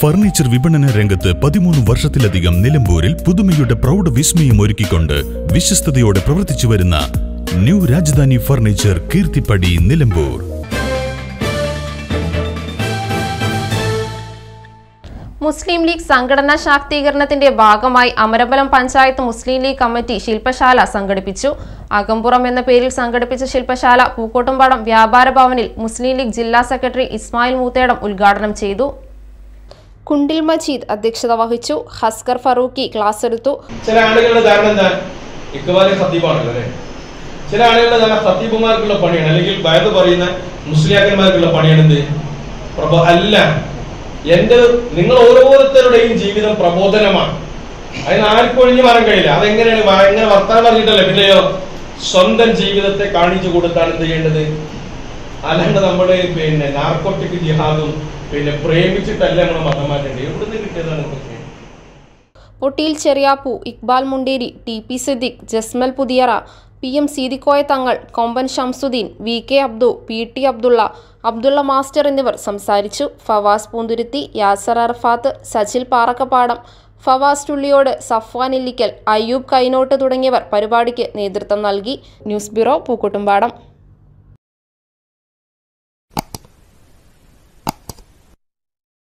furniture വിപണന രംഗത്ത് പതിമൂന്ന് വർഷത്തിലധികം നിലമ്പൂരിൽ പുതുമയുടെ പ്രൗഢ വിസ്മയം ഒരുക്കിക്കൊണ്ട് വിശ്വസ്തയോടെ പ്രവർത്തിച്ചു വരുന്ന ന്യൂ രാജധാനി ഫർണിച്ചർ കീർത്തിപ്പടി നിലമ്പൂർ മുസ്ലിം ലീഗ് സംഘടനാ ശാക്തീകരണത്തിന്റെ ഭാഗമായി അമരബലം പഞ്ചായത്ത് മുസ്ലിം ലീഗ് കമ്മിറ്റി ശില്പശാല സംഘടിപ്പിച്ചു അകമ്പുറം എന്ന പേരിൽ സംഘടിപ്പിച്ച ശില്പശാല പൂക്കോട്ടുംപാടം വ്യാപാര ഭവനിൽ മുസ്ലിം ലീഗ് ജില്ലാ സെക്രട്ടറി ഇസ്മായിൽ മൂത്തേടം ഉദ്ഘാടനം ചെയ്തു കുണ്ടിൽ മജീദ് അധ്യക്ഷത വഹിച്ചു ഹസ്കർ ഫറൂഖി ക്ലാസ് എടുത്തു ചില ആളുകളുടെ ധാരണ എന്താ ഇക്കബാലെ സത്തീബാണല്ലോ അല്ലെ ചില ആളുകളുടെ ധാരണ സത്തീബുമാർക്കുള്ള പണിയാണ് അല്ലെങ്കിൽ വയത് പറയുന്ന മുസ്ലിയാക്കന്മാർക്കുള്ള പണിയാണ് എന്ത് പ്രബോ അല്ല എന്റെ നിങ്ങൾ ഓരോരുത്തരുടെയും ജീവിതം പ്രബോധനമാണ് അതിന് ആർക്കും ഒഴിഞ്ഞു മാറാൻ കഴിയില്ല അതെങ്ങനെയാണ് വ- എങ്ങനെ വർത്താനം പറഞ്ഞിട്ടല്ലേ പിന്നെയോ സ്വന്തം ജീവിതത്തെ കാണിച്ചു കൊടുത്താണ് എന്ത് ചെയ്യേണ്ടത് അല്ലാണ്ട് നമ്മള് പിന്നെ നാർക്കോട്ടിക് ജിഹാദും പിന്നെ പ്രേമിച്ചിട്ടല്ല നമ്മൾ മതം മാറ്റേണ്ടത് എവിടുന്ന് കിട്ടിയതാണ് ഇതൊക്കെ പൊട്ടിയിൽ Cheriyappu Iqbal Munderi T P Siddique Jasmal Puthiyara P M Seethikoya Thangal Komban Shamsuddin V K Abdu P T Abdulla Abdulla master എന്നിവർ സംസാരിച്ചു ഫവാസ് പൂന്തുരുത്തി യാസർ അറഫാത്ത് സജിൽ പാറക്കപ്പാടം ഫവാസ് ടുള്ളിയോട് സഫ്വാൻ ഇല്ലിക്കൽ അയ്യൂബ് കൈനോട്ട് തുടങ്ങിയവർ പരിപാടിക്ക് നേതൃത്വം നൽകി ന്യൂസ് ബ്യൂറോ പൂക്കുട്ടുംപാടം